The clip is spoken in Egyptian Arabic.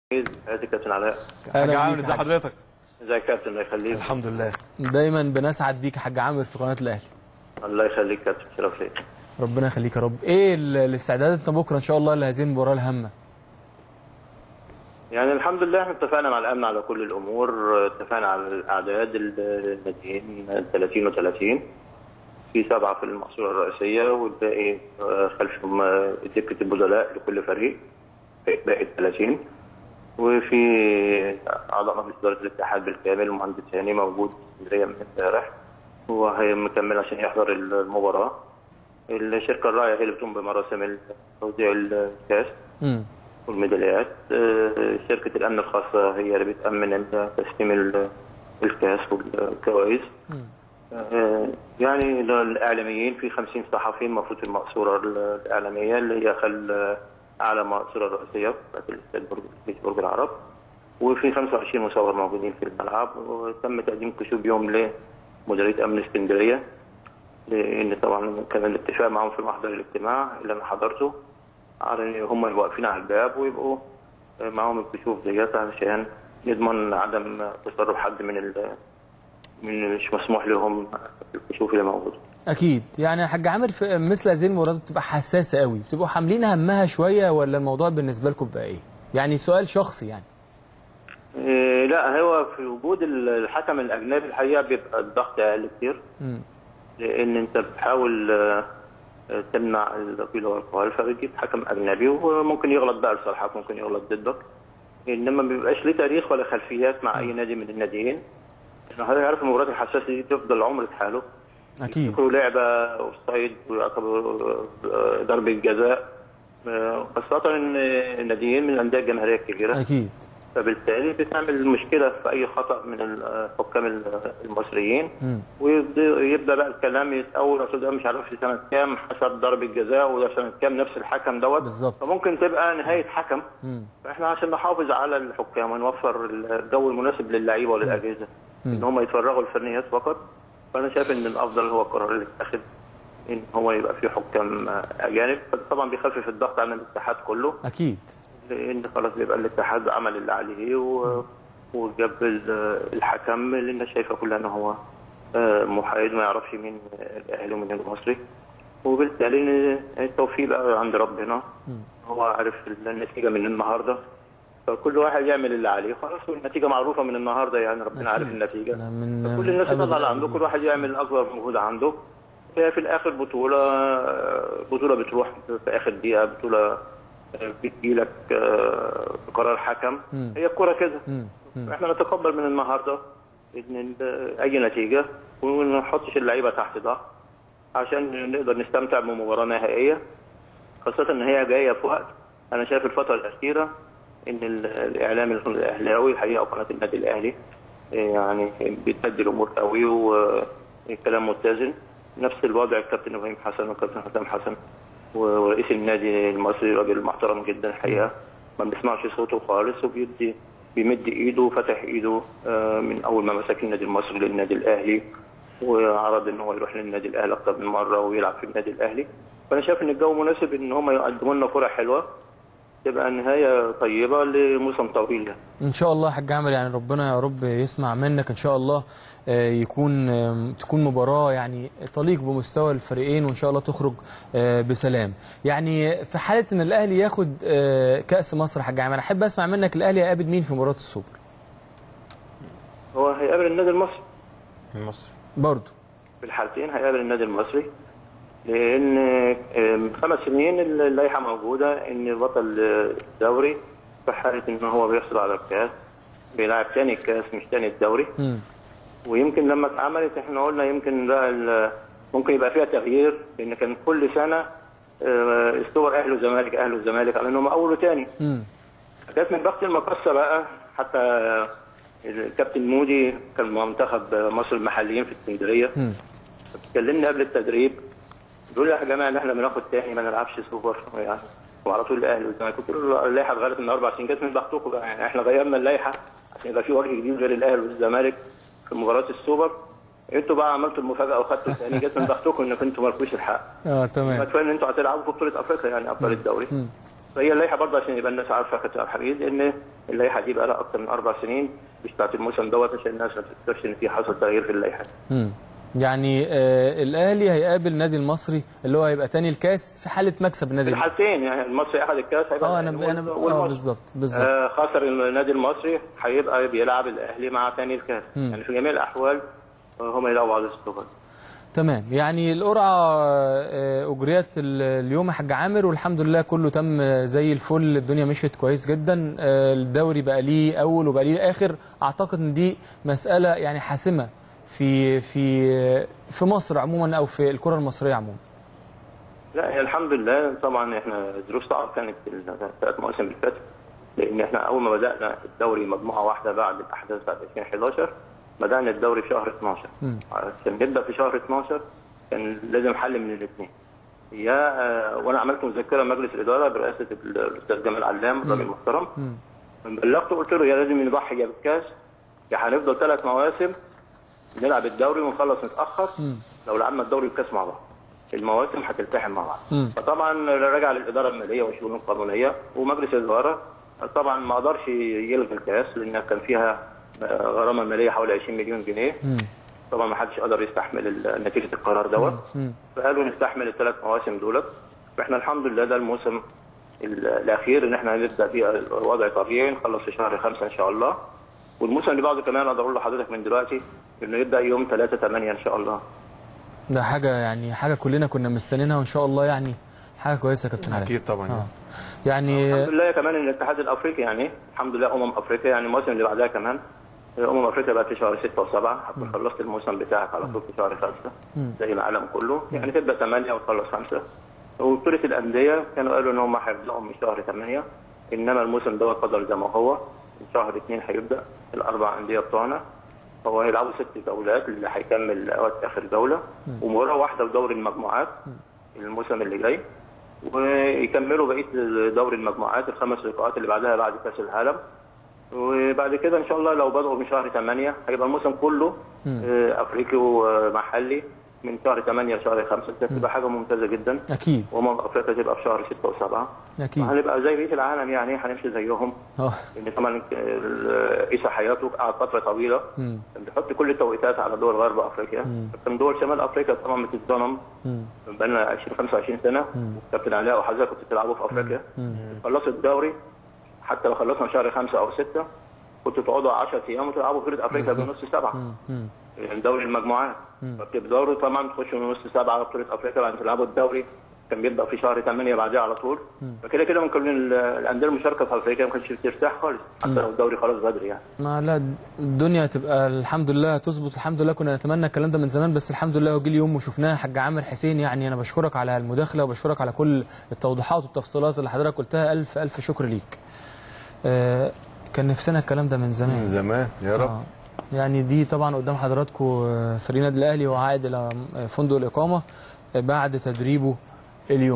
ازيك يا كابتن علاء حاج أهلا عامر بيك ازي يا حاج. حضرتك ازيك يا كابتن الله يخليك الحمد لله دايما بنسعد بيك يا حاج عامر في قناه الاهلي الله يخليك يا كابتن شرف ليك ربنا يخليك يا رب ايه ال- الاستعدادات بكره ان شاء الله لهذه المباراه الهامه يعني الحمد لله احنا اتفقنا مع الامن على كل الامور اتفقنا على الاعداد الناديين 30 و30 في سبعه في المقصوره الرئيسيه والباقي آه، خلفهم آه، دكه البدلاء لكل فريق باقي 30 وفي اعضاء مجلس اداره الاتحاد بالكامل المهندس هاني موجود في اسكندريه من امبارح وهي مكمل عشان يحضر المباراه الشركه الراعيه هي اللي بتقوم بمراسم توزيع الكاس امم والميداليات آه، شركة الأمن الخاصة هي اللي بتأمن تسليم ال- الكاس والجوائز آه، يعني الإعلاميين في 50 صحفي المفروض في المقصورة الإعلامية اللي هي خل أعلى مقصورة الرئيسية بتاعت الاستاد برج في برج العرب وفي 25 مصور موجودين في الملعب وتم تقديم كشوف يوم لمديرية أمن اسكندرية لأن طبعا كان الاتفاق معهم في محضر الاجتماع اللي أنا حضرته على ان هم يبقوا واقفين على الباب ويبقوا معاهم الكشوف ديت علشان نضمن عدم تسرب حد من ال من مش مسموح لهم الكشوف اللي موجوده. اكيد يعني يا حاج عامر في مثل هذه المباريات بتبقى حساسه قوي بتبقوا حاملين همها شويه ولا الموضوع بالنسبه لكم بقى ايه يعني سؤال شخصي يعني إيه لا هو في وجود الحكم الاجنبي الحقيقه بيبقى الضغط اقل كتير امم لان انت بتحاول آه، آه، تمنع القيل والقال فبتجيب حكم اجنبي وممكن يغلط بقى لصالحك ممكن يغلط ضدك انما ما بيبقاش ليه تاريخ ولا خلفيات مع اي نادي من الناديين لأن حضرتك عارف المباريات الحساسه دي تفضل عمر حاله اكيد يذكروا لعبه اوفسايد ويعتبروا آه، ضربه جزاء آه، خاصه ان الناديين من الانديه الجماهيريه الكبيره اكيد فبالتالي بتعمل مشكله في اي خطا من الحكام المصريين امم ويبدا بقى الكلام يتأول اصل ده مش عارف في سنه كام حسب ضربه جزاء وده سنه كام نفس الحكم دوت بالظبط. فممكن تبقى نهايه حكم امم فاحنا عشان نحافظ على الحكام ونوفر الجو المناسب للعيبه وللاجهزه ان هم يتفرغوا الفنيات فقط فانا شايف ان الافضل هو القرار اللي اتاخد ان هو يبقى فيه حكام اجانب طبعا بيخفف الضغط عن الاتحاد كله اكيد لان خلاص بيبقى الاتحاد عمل اللي عليه و... وجاب ال- الحكم اللي الناس شايفه كلها ان هو آه، محايد ما يعرفش مين الاهلي ومين المصري وبالتالي التوفيق بقى عند ربنا هو عارف النتيجه من النهارده فكل واحد يعمل اللي عليه خلاص والنتيجه معروفه من النهارده يعني ربنا عارف أكيد. النتيجه ده من كل الناس أبد تطلع اللي عنده الأبدين. كل واحد يعمل اكبر مجهود عنده هي في الاخر بطوله بطوله بتروح في اخر دقيقه بطوله بتجيلك آه، بقرار حكم مم. هي الكوره كده مم. مم. احنا نتقبل من النهارده ان ال- اي نتيجه وما نحطش اللعيبه تحت ضغط عشان نقدر نستمتع بمباراه نهائيه خاصه ان هي جايه في وقت انا شايف الفتره الاخيره ان ال- الاعلام الاهلاوي الحقيقه وقناه النادي الاهلي يعني بتهدي الامور قوي والكلام متزن نفس الوضع الكابتن ابراهيم حسن والكابتن حسام حسن ورئيس النادي المصري راجل محترم جدا الحقيقه ما بنسمعش صوته خالص وبيدي بيمد ايده وفتح ايده آه، من اول ما مسك النادي المصري للنادي الاهلي وعرض ان هو يروح للنادي الاهلي اكتر من مره ويلعب في النادي الاهلي فانا شايف ان الجو مناسب ان هم يقدموا لنا كره حلوه تبقى نهايه طيبه لموسم طويل يعني. ان شاء الله يا حاج عامر يعني ربنا يا رب يسمع منك ان شاء الله آه، يكون آم، تكون مباراه يعني تليق بمستوى الفريقين وان شاء الله تخرج آه، بسلام يعني في حاله ان الاهلي ياخد آه، كاس مصر يا حاج عامر احب اسمع منك الاهلي هيقابل مين في مباراه السوبر هو هيقابل النادي المصري مصر برضه في الحالتين هيقابل النادي المصري لان آم، خمس سنين اللائحه موجوده ان بطل الدوري في حاله ان هو بيحصل على الكاس بيلعب تاني الكاس مش تاني الدوري مم. ويمكن لما اتعملت احنا قلنا يمكن بقى ال- ممكن يبقى فيها تغيير لان كان كل سنه آه، الصور اهلي وزمالك اهلي وزمالك على انهم اول وثاني مم. كانت من بخت المقصه بقى حتى الكابتن مودي كان مع منتخب مصر المحليين في اسكندريه مم. اتكلمنا قبل التدريب بيقول يا جماعه ان احنا بناخد تاني ما نلعبش سوبر يعني وعلى طول الاهلي والزمالك قلت له اللائحه اتغيرت من اربع سنين جت من بختكم بقى يعني احنا غيرنا اللائحه عشان يبقى في وجه جديد غير الاهلي والزمالك في مباراه السوبر انتوا بقى عملتوا المفاجاه وخدتوا الثاني جت من بختكم انكم انتوا مالكوش الحق اه ما تمام كفايه ان انتوا هتلعبوا في بطوله افريقيا يعني ابطال الدوري مم. فهي اللائحه برضه عشان يبقى الناس عارفه كابتن عبد الحميد ان اللائحه دي بقى لها اكثر من اربع سنين مش بتاعت الموسم دوت عشان الناس ما تفتكرش ان في حصل تغيير في اللائحه مم. يعني آه الاهلي هيقابل النادي المصري اللي هو هيبقى تاني الكاس في حاله مكسب النادي في الأهلي. الحالتين يعني المصري اخذ الكاس هيبقى اه انا الأهلي انا اه والمصري. بالظبط بالظبط آه خسر النادي المصري هيبقى بيلعب الاهلي مع تاني الكاس مم. يعني في جميع الاحوال آه، هم يلعبوا على السوبر تمام يعني القرعه آه، اجريت ال- اليوم يا حاج عامر والحمد لله كله تم زي الفل الدنيا مشيت كويس جدا آه، الدوري بقى ليه اول وبقى ليه اخر اعتقد ان دي مساله يعني حاسمه في في في مصر عموما او في الكره المصريه عموما لا هي الحمد لله طبعا احنا ظروف صعبه كانت في الثلاث مواسم اللي فاتت لان احنا اول ما بدانا الدوري مجموعه واحده بعد الاحداث بتاعت 2011 بدانا الدوري في شهر 12 مم. عشان نبدا في شهر 12 كان لازم حل من الاثنين يا آه، وانا عملت مذكره مجلس الاداره برئاسه الاستاذ جمال علام راجل محترم مم. بلغته قلت له يا لازم نضحي يا بالكاس يا هنفضل ثلاث مواسم نلعب الدوري ونخلص متاخر مم. لو لعبنا الدوري والكاس مع بعض المواسم هتلتحم مع بعض مم. فطبعا رجع للاداره الماليه والشؤون القانونيه ومجلس الاداره طبعا ما قدرش يلغي الكاس لان كان فيها آه، غرامه ماليه حوالي 20 مليون جنيه مم. طبعا ما حدش قدر يستحمل ال- نتيجه القرار دوت مم. فقالوا نستحمل الثلاث مواسم دولت فاحنا الحمد لله ده الموسم ال- الاخير ان احنا هنبدا فيه الوضع طبيعي نخلص في شهر خمسة ان شاء الله والموسم اللي بعده كمان اقدر اقول لحضرتك من دلوقتي انه يبدا يوم 3 8 ان شاء الله ده حاجه يعني حاجه كلنا كنا مستنينها وان شاء الله يعني حاجه كويسه يا كابتن علي اكيد طبعا اه يعني الحمد لله كمان ان الاتحاد الافريقي يعني الحمد لله امم افريقيا يعني الموسم اللي بعدها كمان امم افريقيا بقت في شهر 6 و7 هتكون خلصت الموسم بتاعك على طول في شهر 5 مم. زي العالم كله يعني تبدا 8 وتخلص 5 وبطوله الانديه كانوا قالوا ان هم هيبداوا من شهر 8 انما الموسم دوت فضل زي ما هو من شهر 2 هيبدا الاربع انديه بتوعنا هو هيلعبوا ست جولات اللي هيكمل لغايه اخر جوله ومباراه واحده في دوري المجموعات الموسم اللي جاي ويكملوا بقيه دوري المجموعات الخمس لقاءات اللي بعدها بعد كاس العالم وبعد كده ان شاء الله لو بدأوا من شهر 8 هيبقى الموسم كله مم. آه، افريقي ومحلي من شهر 8 لشهر 5 ده تبقى حاجه ممتازه جدا اكيد وامم افريقيا تبقى في شهر 6 و7 اكيد هنبقى زي بقيه العالم يعني هنمشي زيهم اه لان طبعا ال- عيسى حياته قعد فتره طويله مم. كان بيحط كل التوقيتات على دول غرب افريقيا مم. كان دول شمال افريقيا طبعا بتتظلم مم. بقى لنا 20 25 سنه كابتن علاء وحضرتك كنتوا بتلعبوا في افريقيا مم. خلصوا الدوري حتى لو خلصنا شهر خمسة او ستة كنتوا تقعدوا 10 ايام وتلعبوا بطوله افريقيا بالظبط. بنص سبعه مم. مم. يعني دوري المجموعات مم. فبتبداوا طبعا تخشوا من نص سبعه على بطوله افريقيا بعد تلعبوا الدوري كان بيبدا في شهر 8 بعدها على طول فكده كده ممكن ال- الانديه المشاركه في افريقيا ما كانتش بترتاح خالص حتى لو الدوري خلاص بدري يعني ما لا الدنيا تبقى الحمد لله تظبط الحمد لله كنا نتمنى الكلام ده من زمان بس الحمد لله وجه اليوم وشفناه يا حاج عامر حسين يعني انا بشكرك على المداخله وبشكرك على كل التوضيحات والتفصيلات اللي حضرتك قلتها الف الف شكر ليك. آه كان نفسنا الكلام ده من من زمان. زمان يا رب آه. يعني دي طبعا قدام حضراتكم آه، فريق النادي الاهلي وهو عائد الى آه، فندق الاقامه آه، بعد تدريبه اليوم